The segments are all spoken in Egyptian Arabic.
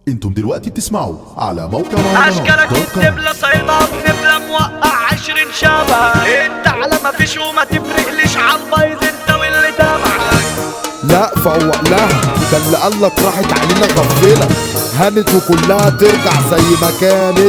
انتم دلوقتي بتسمعوا على موقع مهرجانات اشكالك دوت كوم. الدبلة صيدة بنبلة موقع عشرين شبه انت على ما فيش وما تفرقليش عالبايظ انت واللي تابعك لا فوق لها ده اللي قالك راحت علينا غفلة هانت وكلها ترجع زي ما كانت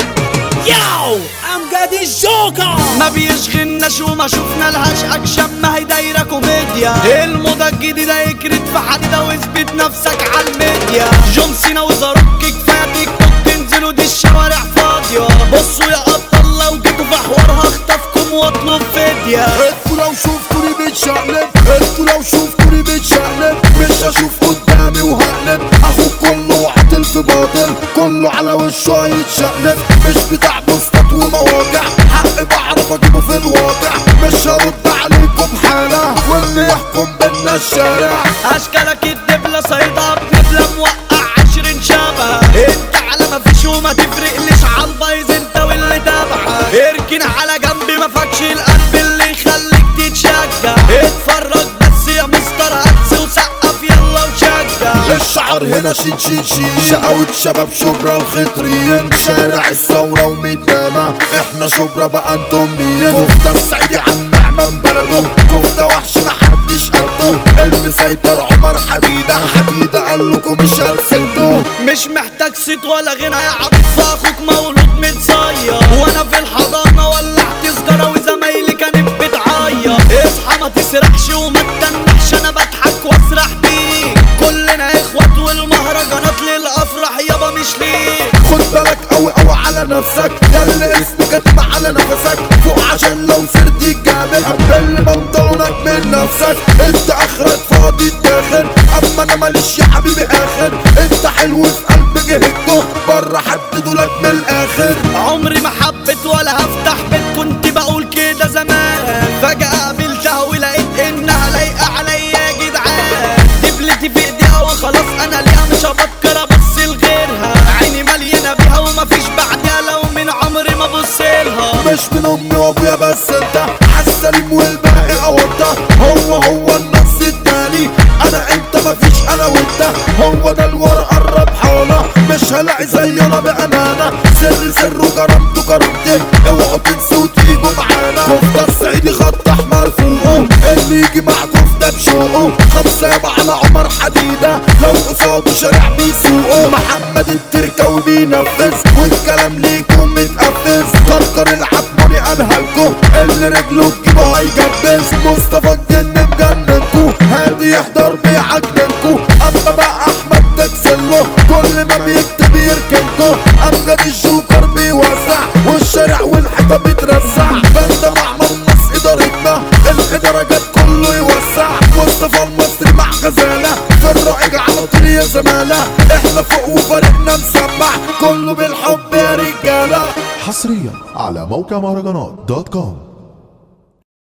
ياو امجد الجوكر ما بيشغلناش وما شفنا لهاش اكشن ما هي دايره كوميديا الموضه الجديده يكرت في حديده واثبت نفسك على الميديا جون سينا وزاروك كفايه تيك توك تنزلوا دي الشوارع فاضيه بصوا يا ابطال لو جيتوا في حوار هخطفكم واطلب فديه انتوا لو شفتوني بتشقلب انتوا لو شفتوني بتشقلب مش هشوف قدامي وهقلب اخوك كله عاطل في باطل كله على وشه هيتشقلب مش بتاع بوستات ومواجع حق بعرف اجيبه في الواقع مش هرد عليكم حالة واللي يحكم بينا الشارع اشكالك الدبلة صيدة بنبلة موقع عشرين شبه انت على ما فيش وما تفرقليش عالبايظ انت واللي تابعك اركن على جنبي ما فاكش القلب اللي يخليك تتشجع اتفرج بس يا مستر هتس وسقف يلا وشجع الشعر هنا شين شين شين شقاوة شباب شبرا وخطريين شارع الثورة وميدانا احنا شبرا بقى انتم مين كفتة السعيدي عن نعمان بلده كفتة وحش محدش قده المسيطر عمر حديدة حديدة قال لكم مش هرسلته مش محتاج صيت ولا غنى يا عبد اخوك مولود متصير وانا في الحضانه ولعت سجاره وزمايلي كانت بتعيط اصحى ما تسرحش وما تتنحش انا بضحك واسرح بيك كلنا اخوات والمهرجانات للافراح يابا مش ليك خد بالك قوي قوي على نفسك ده اللي اسمه كاتب على نفسك فوق عشان لو سرت الجامل هتبل بنطلونك من نفسك انت اخرك فاضي الداخل اما انا ماليش يا حبيبي اخر انت حلو في قلب جهته بره حددولك من الاخر عمري ما حبيت ولا هفتح بيت كنت بقول كده زمان فجأة قابلتها ولقيت انها لايقة عليا يا جدعان دبلتي في ايديها وخلاص انا ليها مش هفكر ابص لغيرها عيني مليانة بيها ومفيش بعدها لو من عمري ما بصلها مش من امي وابويا بس انت حسليم والباقي اوضه هو هو النص التاني انا انت مفيش انا وانت هو ده الورقه الربحانه مش هلاقي زي انا بامانه سر سر وكرمته كرمتك اوعوا تنسوا تيجوا معانا كفته الصعيدي خط احمر فوقه اللي يجي مع كفته بشوقه خمسه يابا على عمر حديده لو قصاده شارع بيسوقه محمد التركاوي بينفذ والكلام ليكم متقفز كركر العبوني قالها لكم اللي رجله تجيبه هيجبز مصطفى الجن مجننكو هادي يحضر بيعجننكو اما بقى احمد تكسله كل ما بيكتب يركنكو امجد الجوكر بيوزع والشارع والحيطه بيترزع بند مع مص ادارتنا الاداره جت كله يوسع مصطفى المصري مع غزاله في الرائج على طول يا زماله احنا فوق وفريقنا مسمع كله بالحب يا رجاله حصريا على موقع مهرجانات دوت كوم